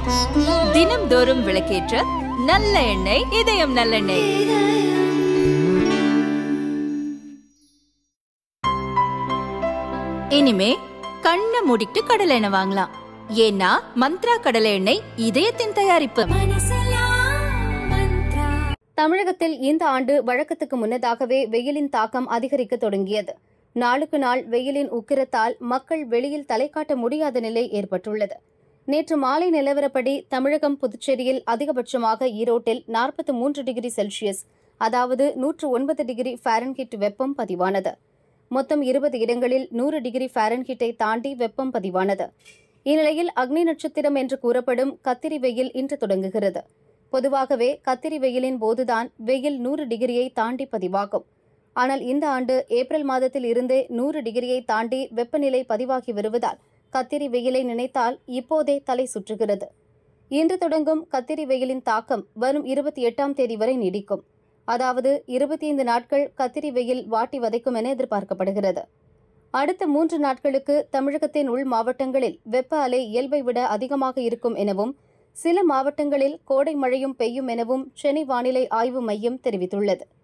தினம்தோறும் விளக்கேற்ற நல்ல எண்ணெய் இதயம் நல்லெண்ணெய் இனிமே கண்ணை மூடிட்டு கடலை எண்ணெய் வாங்கலாம் ஏன்னா மந்த்ரா கடலை எண்ணெய் இதயத்தின் தயாரிப்பு தமிழகத்தில் இந்த ஆண்டு வழக்கத்துக்கு முன்னதாகவே வெயிலின் தாக்கம் அதிகரிக்க தொடங்கியது நாளுக்கு நாள் வெயிலின் உக்கிரத்தால் மக்கள் வெளியில் தலை காட்ட முடியாத நிலை ஏற்பட்டுள்ளது நேற்று மாலை நிலவரப்படி தமிழகம் புதுச்சேரியில் அதிகபட்சமாக ஈரோட்டில் நாற்பத்தி மூன்று டிகிரி செல்சியஸ் அதாவது நூற்று ஒன்பது டிகிரி ஃபாரன்ஹீட் வெப்பம் பதிவானது மொத்தம் இருபது இடங்களில் நூறு டிகிரி ஃபாரன்ஹீட்டை தாண்டி வெப்பம் பதிவானது இந்நிலையில் அக்னி நட்சத்திரம் என்று கூறப்படும் கத்திரி வெயில் இன்று தொடங்குகிறது பொதுவாகவே கத்திரி வெயிலின் போதுதான் வெயில் நூறு டிகிரியை தாண்டி பதிவாகும் ஆனால் இந்த ஆண்டு ஏப்ரல் மாதத்தில் இருந்தே நூறு டிகிரியை தாண்டி வெப்பநிலை பதிவாகி வருவதால் கத்திரி வெயிலை நினைத்தால் இப்போதே தலை சுற்றுகிறது இன்று தொடங்கும் கத்திரி வெயிலின் தாக்கம் வரும் இருபத்தி எட்டாம் தேதி வரை நீடிக்கும் அதாவது இருபத்தி ஐந்து நாட்கள் கத்திரி வெயில் வாட்டி வதைக்கும் என எதிர்பார்க்கப்படுகிறது அடுத்த மூன்று நாட்களுக்கு தமிழகத்தின் உள் மாவட்டங்களில் வெப்ப அலை இயல்பை விட அதிகமாக இருக்கும் எனவும் சில மாவட்டங்களில் கோடை மழையும் பெய்யும் எனவும் சென்னை வானிலை ஆய்வு மையம் தெரிவித்துள்ளது